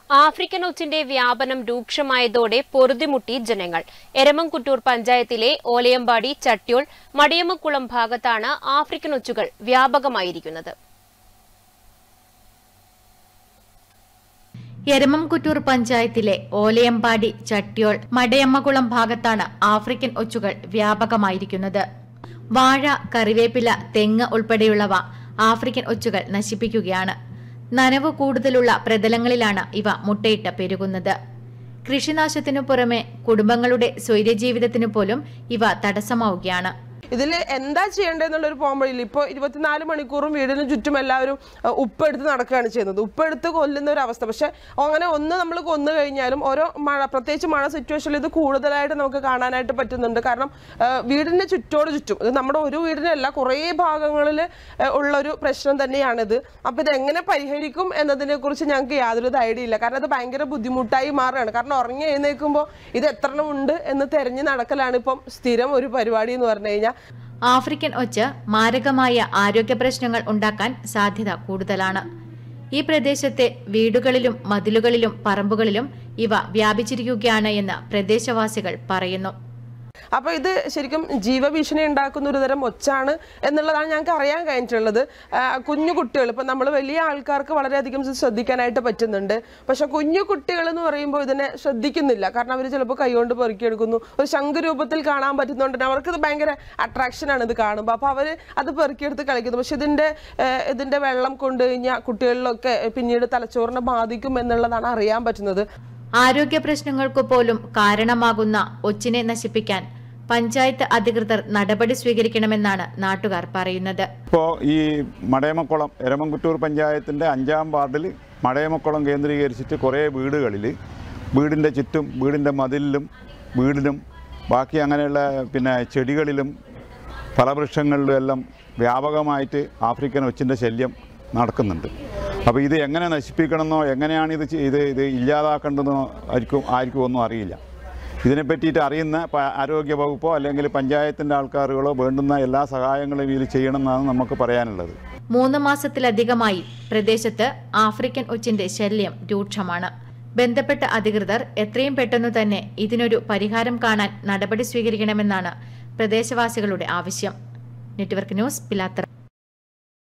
African ഒച്ചിന്റെ വ്യാപനം രൂക്ഷമായതോടെ പൊറുതിമുട്ടി ജനങ്ങൾ എരമംകുട്ടൂർ പഞ്ചായത്തിലെ ഓലയമ്പാടി ചട്ട്യോൾ മടിയമ്മക്കുളം ഭാഗത്താണ് ആഫ്രിക്കൻ ഒച്ചുകൾ വ്യാപകമായിരിക്കുന്നത് എരമംകുറ്റൂർ പഞ്ചായത്തിലെ ഓലയമ്പാടി ചട്ട്യോൾ മടയമ്മകുളം ഭാഗത്താണ് ആഫ്രിക്കൻ ഒച്ചുകൾ വ്യാപകമായിരിക്കുന്നത് വാഴ കറിവേപ്പില തെങ്ങ് ഉൾപ്പെടെയുള്ളവ ആഫ്രിക്കൻ ഒച്ചുകൾ നശിപ്പിക്കുകയാണ് നനവ് കൂടുതലുള്ള പ്രതലങ്ങളിലാണ് ഇവ മുട്ടയിട്ട് പെരുകുന്നത് കൃഷിനാശത്തിനു പുറമെ കുടുംബങ്ങളുടെ സ്വൈര്യജീവിതത്തിനു പോലും ഇവ തടസ്സമാവുകയാണ് ഇതിൽ എന്താ ചെയ്യേണ്ടതെന്നുള്ളൊരു പോംവഴിയിൽ ഇപ്പോൾ ഇരുപത്തിനാല് മണിക്കൂറും വീടിന് ചുറ്റും എല്ലാവരും അഹ്, ഉപ്പെടുത്ത് നടക്കുകയാണ് ചെയ്യുന്നത് ഉപ്പെടുത്ത് കൊല്ലുന്ന ഒരു അവസ്ഥ പക്ഷെ അങ്ങനെ ഒന്ന് നമ്മൾ കൊന്നു കഴിഞ്ഞാലും ഓരോ മഴ പ്രത്യേകിച്ച് മഴ സിറ്റുവേഷനിൽ ഇത് കൂടുതലായിട്ട് നമുക്ക് കാണാനായിട്ട് പറ്റുന്നുണ്ട് കാരണം അഹ്, വീടിന് ചുറ്റോട് ചുറ്റും ഇത് നമ്മുടെ ഒരു വീടിനല്ല കുറേ ഭാഗങ്ങളിൽ ഉള്ളൊരു പ്രശ്നം തന്നെയാണിത് അപ്പോൾ ഇത് എങ്ങനെ പരിഹരിക്കും എന്നതിനെ കുറിച്ച് ഞങ്ങൾക്ക് യാതൊരു ഐഡിയ ഇല്ല കാരണം അത് ഭയങ്കര ബുദ്ധിമുട്ടായി മാറുകയാണ് കാരണം ഉറങ്ങി എഴുന്നേൽക്കുമ്പോൾ ഇത് എത്ര എണ്ണം ഉണ്ട് എന്ന് തെരഞ്ഞു നടക്കലാണ് ഇപ്പം സ്ഥിരം ഒരു പരിപാടി എന്ന് പറഞ്ഞു കഴിഞ്ഞാൽ ആഫ്രിക്കൻ ഒച്ച് മാരകമായ ആരോഗ്യ പ്രശ്നങ്ങൾ ഉണ്ടാക്കാൻ സാധ്യത കൂടുതലാണ് ഈ പ്രദേശത്തെ വീടുകളിലും മതിലുകളിലും പറമ്പുകളിലും ഇവ വ്യാപിച്ചിരിക്കുകയാണ് എന്ന് പ്രദേശവാസികൾ പറയുന്നു അപ്പോൾ ഇത് ശരിക്കും ജീവഭീഷണി ഉണ്ടാക്കുന്ന ഒരു തരം ഒച്ചാണ് എന്നുള്ളതാണ് ഞങ്ങൾക്ക് അറിയാൻ കഴിഞ്ഞിട്ടുള്ളത് ആ, കുഞ്ഞു കുട്ടികൾ ഇപ്പം നമ്മൾ വലിയ ആൾക്കാർക്ക് വളരെയധികം ഇത് ശ്രദ്ധിക്കാനായിട്ട് പറ്റുന്നുണ്ട് പക്ഷെ കുഞ്ഞു കുട്ടികൾ എന്ന് പറയുമ്പോൾ ഇതിനെ ശ്രദ്ധിക്കുന്നില്ല കാരണം അവർ ചിലപ്പോൾ കൈകൊണ്ട് പെറുക്കിയെടുക്കുന്നു ഒരു ശംഖ് രൂപത്തിൽ കാണാൻ പറ്റുന്നതുകൊണ്ട് തന്നെ അവർക്ക് ഇത് ഭയങ്കര അട്രാക്ഷനാണ് ഇത് കാണുമ്പോൾ അപ്പോൾ അവർ അത് പെറുക്കിയെടുത്ത് കളിക്കുന്നു പക്ഷെ ഇതിൻ്റെ ഏഹ്, ഇതിൻ്റെ വെള്ളം കൊണ്ട് കഴിഞ്ഞാൽ കുട്ടികളിലൊക്കെ പിന്നീട് തലച്ചോറിനെ ബാധിക്കും എന്നുള്ളതാണ് അറിയാൻ പറ്റുന്നത് ആരോഗ്യ പ്രശ്നങ്ങൾക്കു പോലും കാരണമാകുന്ന ഒച്ചിനെ നശിപ്പിക്കാൻ പഞ്ചായത്ത് അധികൃതർ നടപടി സ്വീകരിക്കണമെന്നാണ് നാട്ടുകാർ പറയുന്നത് ഇപ്പോൾ ഈ മടയമക്കുളം എരമംകുറ്റൂർ പഞ്ചായത്തിൻ്റെ അഞ്ചാം വാർഡിൽ മടയമക്കുളം കേന്ദ്രീകരിച്ചിട്ട് കുറേ വീടുകളിൽ വീടിൻ്റെ ചുറ്റും വീടിൻ്റെ മതിലിലും വീടിലും ബാക്കി അങ്ങനെയുള്ള പിന്നെ ചെടികളിലും ഫലവൃക്ഷങ്ങളിലും എല്ലാം വ്യാപകമായിട്ട് ആഫ്രിക്കൻ ഒച്ചിൻ്റെ ശല്യം നടക്കുന്നുണ്ട് അപ്പോൾ ഇത് എങ്ങനെ നശിപ്പിക്കണമെന്നോ എങ്ങനെയാണ് ഇത് ചെ- ഇത് ഇത് ഇല്ലാതാക്കേണ്ടതെന്നോ ആയിരിക്കും ആർക്കും ഒന്നും അറിയില്ല ഇതിനെ പറ്റിയിട്ട് അറിയുന്ന പ- ആരോഗ്യ വകുപ്പോ അല്ലെങ്കിൽ പഞ്ചായത്തിൻ്റെ ആൾക്കാരുകളോ വേണ്ടുന്ന എല്ലാ സഹായങ്ങളും ഇതിൽ ചെയ്യണമെന്നാണ് നമുക്ക് പറയാനുള്ളത് മൂന്ന് മാസത്തിലധികമായി പ്രദേശത്ത് ആഫ്രിക്കൻ ഒച്ചിന്റെ ശല്യം രൂക്ഷമാണ് ബന്ധപ്പെട്ട അധികൃതർ എത്രയും പെട്ടെന്നു തന്നെ ഇതിനൊരു പരിഹാരം കാണാൻ നടപടി സ്വീകരിക്കണമെന്നാണ് പ്രദേശവാസികളുടെ ആവശ്യം നെറ്റ്വർക്ക് ന്യൂസ് പിലാത്തറ